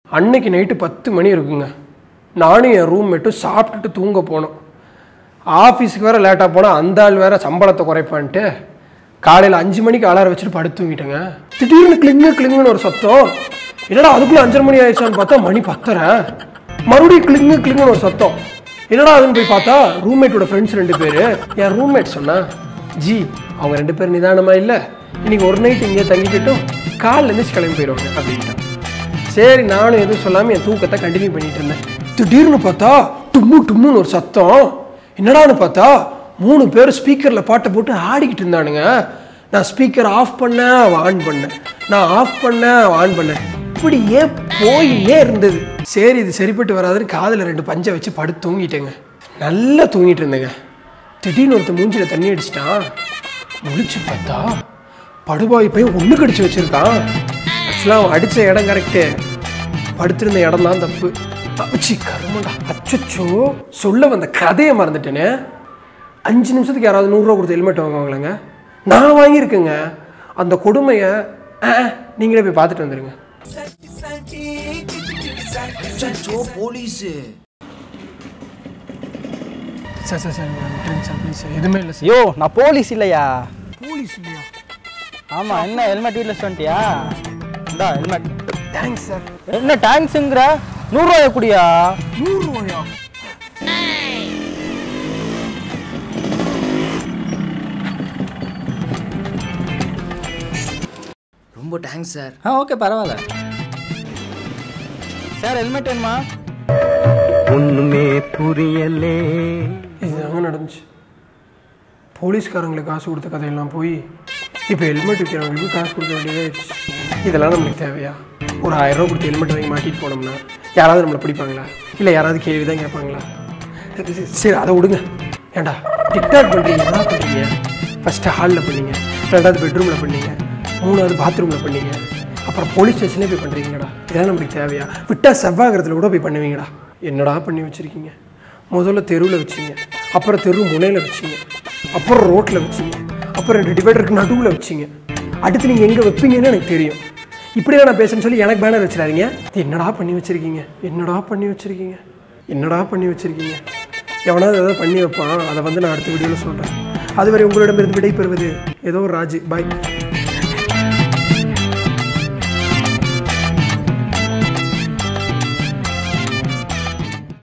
அன்னைக்கு நைட்டு பத்து மணி இருக்குங்க நானும் என் ரூம்மேட்டும் சாப்பிட்டுட்டு தூங்க போனோம் ஆஃபீஸுக்கு வேறு லேட்டாக போனால் அந்த ஆள் வேறு சம்பளத்தை குறைப்பான்ட்டு காலையில் அஞ்சு மணிக்கு அலாரம் வச்சுட்டு படுத்து தூங்கிட்டேங்க திடீர்னு கிளிங்கு கிளிங்குன்னு ஒரு சத்தம் என்னடா அதுக்குள்ளே அஞ்சரை மணி ஆயிடுச்சான்னு பார்த்தா மணி பத்தரை மறுபடியும் கிளிங்கு கிளிங்குன்னு ஒரு சத்தம் என்னடா அதுன்னு போய் பார்த்தா ரூம்மேட்டோட ஃப்ரெண்ட்ஸ் ரெண்டு பேர் என் ரூம்மேட் சொன்னா ஜி அவங்க ரெண்டு பேரும் நிதானமா இல்லை இன்னைக்கு ஒரு நைட் இங்கே தங்கிக்கிட்டும் காலைல இருந்து கிளம்பி போயிடுவாங்க அப்படின்ட்டு சரி நானும் எதுவும் சொல்லாமல் என் தூக்கத்தை கண்டினியூ பண்ணிட்டு இருந்தேன் திடீர்னு பார்த்தா டும்மு டும்முன்னு ஒரு சத்தம் என்னடான்னு பார்த்தா மூணு பேர் ஸ்பீக்கரில் பாட்டை போட்டு ஆடிக்கிட்டு இருந்தானுங்க நான் ஸ்பீக்கர் ஆஃப் பண்ணேன் ஆன் பண்ணேன் நான் ஆஃப் பண்ணேன் ஆன் பண்ணேன் இப்படியே போயியே இருந்தது சரி இது சரிப்பட்டு வராதுன்னு காதில் ரெண்டு பஞ்சை வச்சு படுத்து தூங்கிட்டேங்க நல்லா தூங்கிட்டு இருந்தேங்க திடீர்னு ஒருத்தன் மூஞ்சில தண்ணி அடிச்சிட்டான் முழிச்சு பார்த்தா படுபாய் போய் ஒன்று கடிச்சு வச்சிருக்கான் ஆக்சுவலாக அவன் அடித்த இடம் கரெக்டு படுத்திருந்த இடம் தான் தப்பு அச்சி கருமண்டா அச்சச்சோ சொல்ல வந்த கதையை மறந்துட்டேனே அஞ்சு நிமிஷத்துக்கு யாராவது நூறுரூவா கொடுத்து ஹெல்மெட் வாங்குவாங்களேங்க நான் வாங்கியிருக்கேங்க அந்த கொடுமையை ஆ, நீங்களே போய் பார்த்துட்டு வந்துடுங்க அச்சோ police sir sir sir drink sir please sir எதுவுமே இல்லை சார் ஐயோ நான் போலீஸ் இல்லையா போலீஸ் இல்லையா ஆமா என்ன ஹெல்மெட் வீட்டில் வந்துட்டியா இந்தா ஹெல்மெட் தேங்க்ஸ் சார் என்ன டேங்க்ஸுங்கிற நூறுரூவாய குடியா நூறுரூவாயா ரொம்ப தேங்க்ஸ் சார் ஆ ஓகே பரவாயில்ல சார் ஹெல்மெட் வேணுமா ஒண்ணுமே புரியலே இதுதாங்க நடந்துச்சு போலீஸ்காரங்களுக்கு காசு கொடுத்த கதையெல்லாம் போய் இப்போ ஹெல்மெட் விற்கிறவங்களுக்கு காசு கொடுக்க வேண்டியதாகிடுச்சு இதெல்லாம் நம்மளுக்கு தேவையா ஒரு ஆயிரம் ரூபா கொடுத்து ஹெல்மெட் வாங்கி மாட்டிட்டு போனோம்னா யாராவது நம்மளை பிடிப்பாங்களா இல்லை யாராவது கேள்வி தான் கேட்பாங்களா சரி அதை விடுங்க ஏண்டா டிக்டாக் பண்ணுறீங்க என்ன பண்ணுறீங்க ஃபஸ்ட்டு ஹாலில் பண்ணீங்க ரெண்டாவது பெட்ரூமில் பண்ணீங்க மூணாவது பாத்ரூமில் பண்ணீங்க அப்புறம் போலீஸ் ஸ்டேஷன்லேயே போய் பண்ணுறீங்கடா இதெல்லாம் நம்மளுக்கு தேவையா விட்டா செவ்வாகரத்தில் கூட போய் பண்ணுவீங்கடா என்னடா பண்ணி வச்சுருக்கீங்க முதல்ல தெருவில் வச்சீங்க அப்புறம் தெரு முனையில் வச்சீங்க அப்புறம் ரோட்டில் வச்சீங்க அப்புறம் ரெண்டு டிவைடருக்கு நடுவில் வச்சீங்க அடுத்து நீங்கள் எங்கே வைப்பீங்கன்னு எனக்கு தெரியும் இப்படியே நான் பேசுறேன்னு சொல்லி எனக்கு பேனர் வச்சிடாதீங்க இது என்னடா பண்ணி வச்சிருக்கீங்க என்னடா பண்ணி வச்சிருக்கீங்க என்னடா பண்ணி வச்சிருக்கீங்க எவனாவது ஏதாவது பண்ணி வைப்பான் அதை வந்து நான் அடுத்த வீடியோவில் சொல்கிறேன் அதுவரை உங்களிடமிருந்து விடை பெறுவது ஏதோ ஒரு ராஜு பாய்